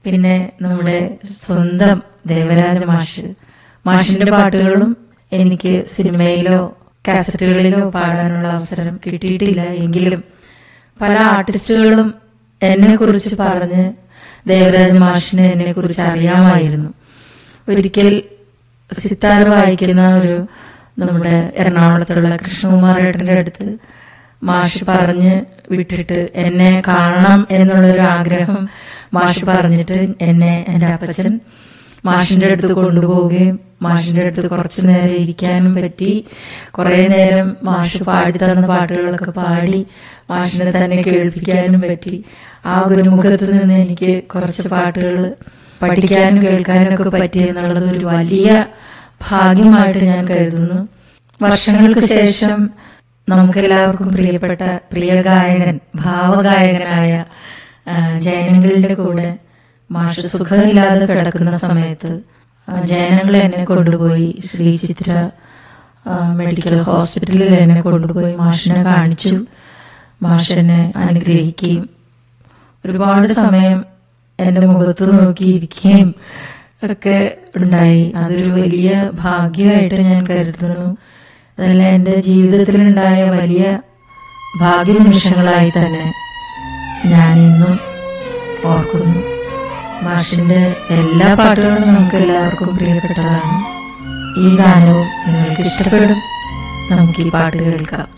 പിന്നെ നമ്മുടെ സ്വന്തം ദേവരാജ മാഷ് മാഷിന്റെ പാട്ടുകളും എനിക്ക് സിനിമയിലോ കാസറ്റുകളിലോ പാടാനുള്ള അവസരം കിട്ടിയിട്ടില്ല എങ്കിലും പല ആർട്ടിസ്റ്റുകളും എന്നെ കുറിച്ച് പറഞ്ഞ് ദേവരാജ മാഷിന് എന്നെ കുറിച്ച് അറിയാമായിരുന്നു ഒരിക്കൽ സിത്താർ വായിക്കുന്ന ഒരു നമ്മുടെ എറണാകുളത്തുള്ള കൃഷ്ണകുമാർ ഏട്ടന്റെ അടുത്ത് മാഷ് പറഞ്ഞ് വിട്ടിട്ട് എന്നെ കാണണം എന്നുള്ള ഒരു ആഗ്രഹം മാഷ് പറഞ്ഞിട്ട് എന്നെ എൻ്റെ അപ്പച്ചൻ മാഷിന്റെ അടുത്ത് കൊണ്ടുപോവുകയും മാഷിന്റെ അടുത്ത് കുറച്ചു നേരം ഇരിക്കാനും പറ്റി കുറെ നേരം മാഷ് പാടി തന്ന പാട്ടുകളൊക്കെ പാടി മാഷിനെ തന്നെ കേൾപ്പിക്കാനും പറ്റി ആ ഗുരുമുഖത്ത് നിന്ന് എനിക്ക് കുറച്ച് പാട്ടുകൾ പഠിക്കാനും കേൾക്കാനും ഒക്കെ പറ്റി എന്നുള്ളത് ഒരു വലിയ ഭാഗ്യമായിട്ട് ഞാൻ കരുതുന്നു വർഷങ്ങൾക്ക് ശേഷം നമുക്കെല്ലാവർക്കും പ്രിയപ്പെട്ട പ്രിയ ഗായകൻ ഭാവഗായകനായ ആ, ജയനങ്ങളുടെ കൂടെ മാഷ് സുഖമില്ലാതെ കിടക്കുന്ന സമയത്ത് ആ, ജയനങ്ങൾ എന്നെ കൊണ്ടുപോയി ശ്രീ ചിത്ര ആ, മെഡിക്കൽ ഹോസ്പിറ്റലിൽ എന്നെ കൊണ്ടുപോയി മാഷിനെ കാണിച്ചു മാഷിനെ അനുഗ്രഹിക്കുകയും ഒരുപാട് സമയം എൻ്റെ മുഖത്ത് നോക്കിയിരിക്കുകയും ഒക്കെ ഉണ്ടായി അതൊരു വലിയ ഭാഗ്യമായിട്ട് ഞാൻ കരുതുന്നു അതെല്ലാം എൻ്റെ ജീവിതത്തിലുണ്ടായ വലിയ ഭാഗ്യ നിമിഷങ്ങളായി തന്നെ ഞാൻ ഇന്നും ഓർക്കുന്നു മാഷിന്റെ എല്ലാ പാട്ടുകളും നമുക്ക് എല്ലാവർക്കും പ്രിയപ്പെട്ടതാണ് ഈ ഗാനവും നിങ്ങൾക്ക് ഇഷ്ടപ്പെടും നമുക്ക് ഈ പാട്ട് കേൾക്കാം